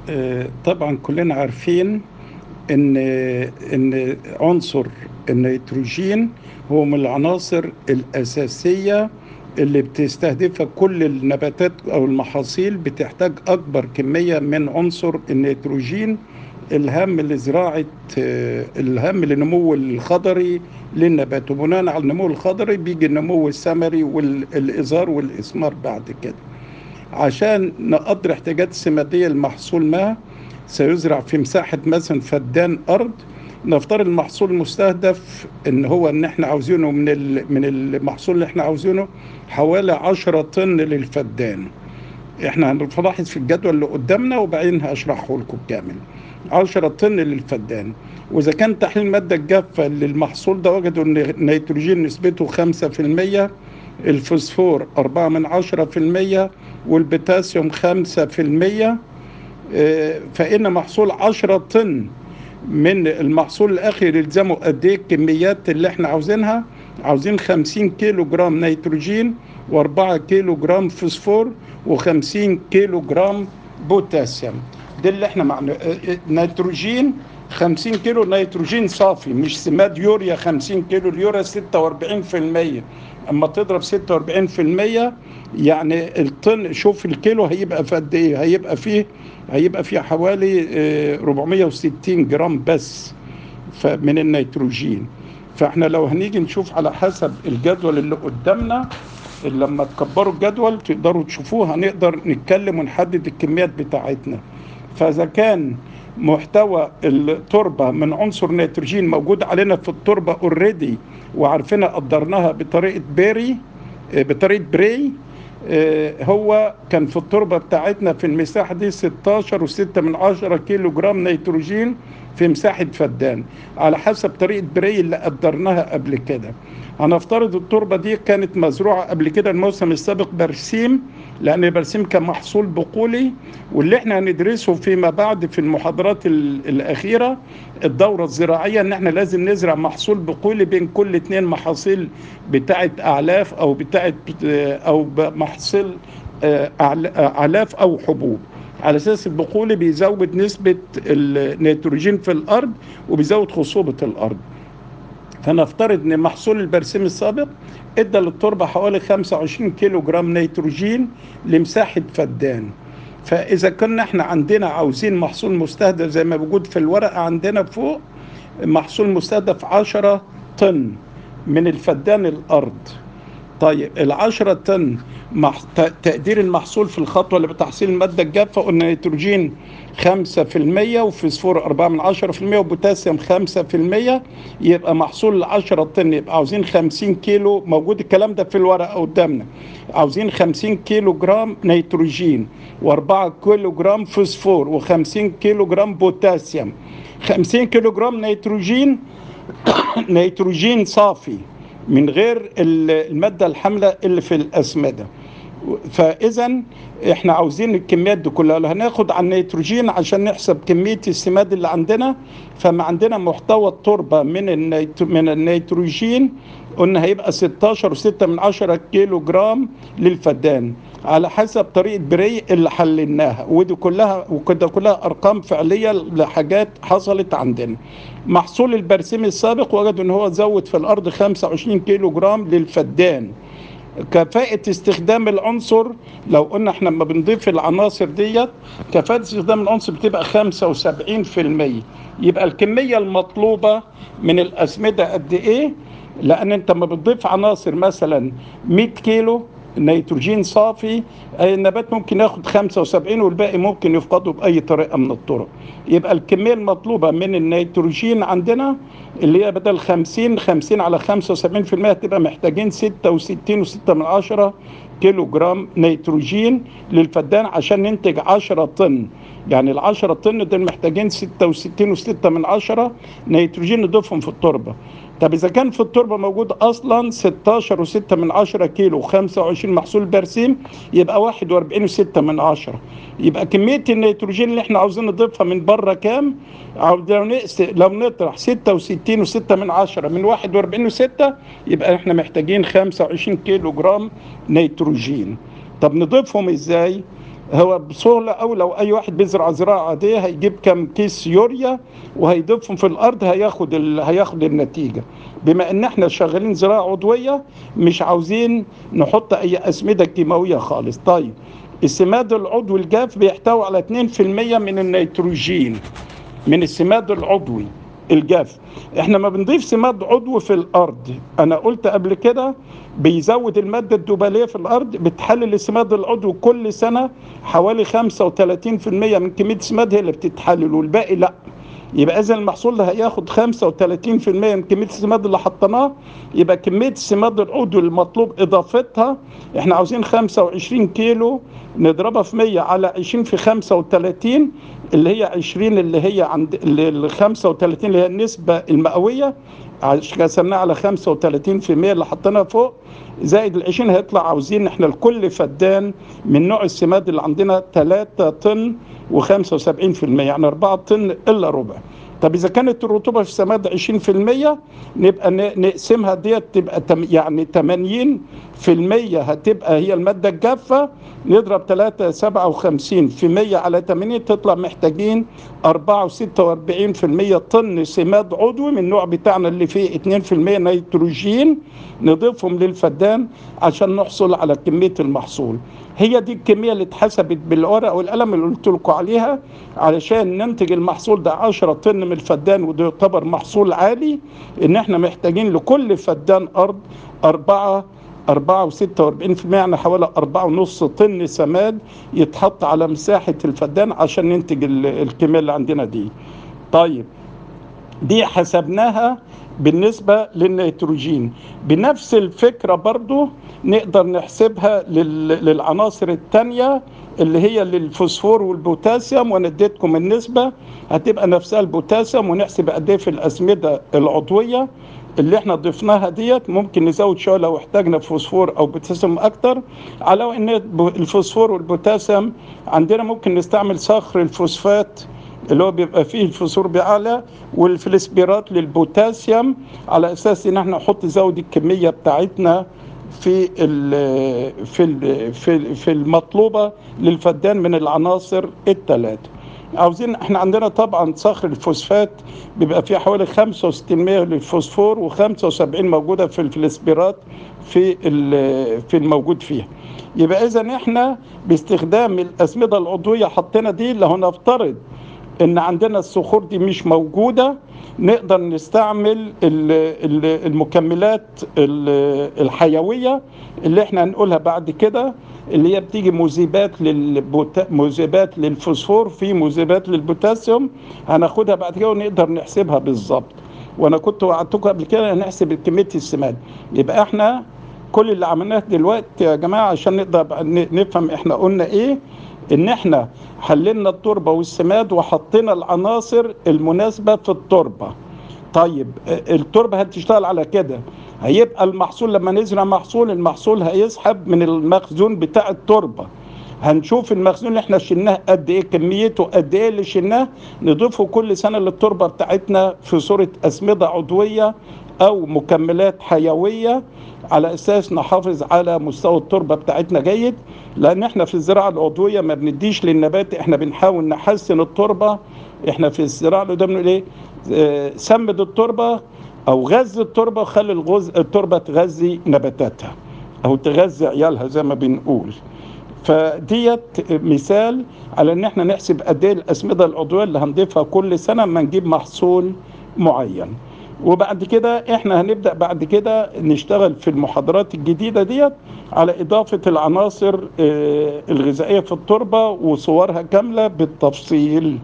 آه، طبعا كلنا عارفين ان ان عنصر النيتروجين هو من العناصر الاساسيه اللي بتستهدفها كل النباتات او المحاصيل بتحتاج اكبر كميه من عنصر النيتروجين الهام لزراعه آه، الهام للنمو الخضري للنبات وبناء على النمو الخضري بيجي النمو الثمري والازهار والاثمار بعد كده عشان نقدر احتياجات السماديه المحصول ما سيزرع في مساحه مثلا فدان ارض نفترض المحصول المستهدف ان هو ان احنا عاوزينه من ال- من المحصول اللي احنا عاوزينه حوالي 10 طن للفدان احنا هنلاحظ في الجدول اللي قدامنا وبعدين هشرحه لكم كامل 10 طن للفدان واذا كان تحليل الماده الجافه للمحصول ده وجدوا ان النيتروجين نسبته 5% الفوسفور 4 من 10% والبوتاسيوم 5% آه، فإن محصول 10 طن من المحصول الأخير يلزمه قد إيه الكميات اللي إحنا عاوزينها عاوزين 50 كيلو جرام نيتروجين و4 كيلو جرام فوسفور و50 كيلو جرام بوتاسيوم ده اللي احنا معنا آه، آه، نيتروجين 50 كيلو نيتروجين صافي مش سماد يوريا 50 كيلو اليوريا 46% اما تضرب 46% يعني الطن شوف الكيلو هيبقى في قد ايه هيبقى فيه هيبقى فيه حوالي آه، 460 جرام بس ف- من النيتروجين فاحنا لو هنيجي نشوف على حسب الجدول اللي قدامنا لما تكبروا الجدول تقدروا تشوفوه هنقدر نتكلم ونحدد الكميات بتاعتنا فاذا كان محتوى التربه من عنصر نيتروجين موجود علينا في التربه اوريدي وعارفينها قدرناها بطريقه بيري آه، بطريقه بري آه، هو كان في التربه بتاعتنا في المساحه دي 16 و6 من 10 كيلو جرام نيتروجين في مساحه فدان على حسب طريقه بري اللي قدرناها قبل كده هنفترض التربه دي كانت مزروعه قبل كده الموسم السابق برسيم لان البرسيم كان محصول بقولي واللي احنا هندرسه فيما بعد في المحاضرات ال- الاخيره الدوره الزراعيه ان احنا لازم نزرع محصول بقولي بين كل اتنين محاصيل بتاعه اعلاف او بتاعه او محصول آه، أعل- آه، اعلاف او حبوب على اساس البقولي بيزود نسبه النيتروجين في الارض وبيزود خصوبه الارض فنفترض ان محصول البرسيم السابق ادى للتربه حوالي 25 كيلو جرام نيتروجين لمساحه فدان فاذا كنا احنا عندنا عاوزين محصول مستهدف زي ما موجود في الورقه عندنا فوق محصول مستهدف 10 طن من الفدان الارض طيب العشرة طن مح... ت- تقدير المحصول في الخطوة اللي بتحصيل المادة الجافة قلنا نيتروجين 5% وفوسفور 4 من 10% وبوتاسيوم 5% يبقى محصول ال 10 طن يبقى عاوزين 50 كيلو موجود الكلام ده في الورقة قدامنا عاوزين 50 كيلو جرام نيتروجين و4 كيلو جرام فوسفور و50 كيلو جرام بوتاسيوم 50 كيلو جرام نيتروجين نيتروجين صافي من غير ال- المادة الحاملة اللي في الأسمدة فإذا احنا عاوزين الكميات دي كلها لو هناخد عن النيتروجين عشان نحسب كمية السماد اللي عندنا فما عندنا محتوى التربة من النيتro من النيتروجين قلنا هيبقى 16 و6 من 10 كيلو جرام للفدان على حسب طريقة بري اللي حللناها ودي كلها وكده كلها أرقام فعلية لحاجات حصلت عندنا محصول البرسيم السابق وجدوا ان هو زود في الارض 25 كيلو جرام للفدان كفاءة استخدام العنصر لو قلنا احنا لما بنضيف العناصر ديت كفاءة استخدام العنصر بتبقى 75% يبقى الكمية المطلوبة من الأسمدة قد إيه؟ لأن أنت لما بتضيف عناصر مثلا 100 كيلو نيتروجين صافي أي النبات ممكن ياخد 75 والباقي ممكن يفقده بأي طريقة من الطرق يبقى الكمية المطلوبة من النيتروجين عندنا اللي هي بدل 50 50 على 75% تبقى محتاجين 66 و6 من عشرة كيلو جرام نيتروجين للفدان عشان ننتج 10 طن يعني ال 10 طن دول محتاجين 66 و6 من عشرة نيتروجين نضيفهم في التربة طب اذا كان في التربه موجود اصلا 16 و6 من 10 كيلو و25 محصول برسيم يبقى 41 و6 من 10 يبقى كميه النيتروجين اللي احنا عاوزين نضيفها من بره كام؟ عاوز- لو نقس لو نطرح 66 و6 من 10 من 41 و6 يبقى احنا محتاجين 25 كيلو جرام نيتروجين طب نضيفهم ازاي؟ هو بسهولة أو لو أي واحد بيزرع زراعة عادية هيجيب كم كيس يوريا وهيضيفهم في الأرض هياخد ال... هياخد النتيجة بما إن إحنا شغالين زراعة عضوية مش عاوزين نحط أي أسمدة كيماوية خالص طيب السماد العضوي الجاف بيحتوي على 2% من النيتروجين من السماد العضوي الجاف احنا ما بنضيف سماد عضوي في الارض انا قلت قبل كده بيزود المادة الدوبالية في الارض بتحلل السماد العضوي كل سنة حوالي 35% من كمية السماد هي اللي بتتحلل والباقي لا يبقى اذا المحصول ده هياخد 35% من كميه السماد اللي حطيناه يبقى كميه السماد العضوي المطلوب اضافتها احنا عاوزين 25 كيلو نضربها في 100 على 20 في 35 اللي هي 20 اللي هي عند ال 35 اللي هي النسبه المئويه قسمناها على 35% اللي حطيناها فوق زائد ال 20 هيطلع عاوزين احنا لكل فدان من نوع السماد اللي عندنا 3 طن و75% يعني 4 طن الا ربع طب اذا كانت الرطوبه في السماد 20% نبقى نقسمها ديت تبقى يعني 80% هتبقى هي الماده الجافه نضرب 3 57 في 100 على 80 تطلع محتاجين 4 طن سماد عضوي من النوع بتاعنا اللي فيه 2% نيتروجين نضيفهم للفدان عشان نحصل على كميه المحصول هي دي الكميه اللي اتحسبت بالورقه والقلم اللي قلت لكم عليها علشان ننتج المحصول ده 10 طن من الفدان وده يعتبر محصول عالي ان احنا محتاجين لكل فدان ارض 4 4 و46% يعني حوالي 4.5 طن سماد يتحط على مساحة الفدان عشان ننتج الكمية اللي عندنا دي طيب دي حسبناها بالنسبة للنيتروجين بنفس الفكرة برضو نقدر نحسبها للعناصر التانية اللي هي للفوسفور والبوتاسيوم وانا اديتكم النسبة هتبقى نفسها البوتاسيوم ونحسب قد ايه في الاسمدة العضوية اللي احنا ضفناها ديت ممكن نزود شويه لو احتاجنا فوسفور او بوتاسيوم اكتر على ان الفوسفور والبوتاسيوم عندنا ممكن نستعمل صخر الفوسفات اللي هو بيبقى فيه الفوسفور بأعلى والفلسبيرات للبوتاسيوم على اساس ان احنا نحط زود الكميه بتاعتنا في ال في ال في في المطلوبه للفدان من العناصر الثلاثه عاوزين احنا عندنا طبعا صخر الفوسفات بيبقى فيه حوالي 65% للفوسفور و75 موجوده في الفلسبيرات في في الموجود فيها يبقى اذا احنا باستخدام الاسمده العضويه حطينا دي لو نفترض ان عندنا الصخور دي مش موجوده نقدر نستعمل المكملات الحيويه اللي احنا هنقولها بعد كده اللي هي بتيجي مذيبات للبوتا... مذيبات للفوسفور في مذيبات للبوتاسيوم هناخدها بعد كده ونقدر نحسبها بالظبط وانا كنت وعدتكم قبل كده هنحسب كميه السماد يبقى احنا كل اللي عملناه دلوقتي يا جماعه عشان نقدر نفهم احنا قلنا ايه ان احنا حللنا التربه والسماد وحطينا العناصر المناسبه في التربه طيب التربه هتشتغل على كده هيبقى المحصول لما نزرع محصول المحصول هيسحب من المخزون بتاع التربه هنشوف المخزون اللي احنا شلناه قد ايه كميته قد ايه اللي شلناه نضيفه كل سنه للتربه بتاعتنا في صوره اسمده عضويه او مكملات حيويه على اساس نحافظ على مستوى التربه بتاعتنا جيد لان احنا في الزراعه العضويه ما بنديش للنبات احنا بنحاول نحسن التربه احنا في الزراعه اللي بنقول ايه اه سمد التربه او غذي التربه وخلي الغز التربه تغذي نباتاتها او تغذي عيالها زي ما بنقول فديت مثال على ان احنا نحسب قد ايه الاسمده العضويه اللي هنضيفها كل سنه اما نجيب محصول معين وبعد كده احنا هنبدا بعد كده نشتغل في المحاضرات الجديده ديت على اضافه العناصر الغذائيه في التربه وصورها كامله بالتفصيل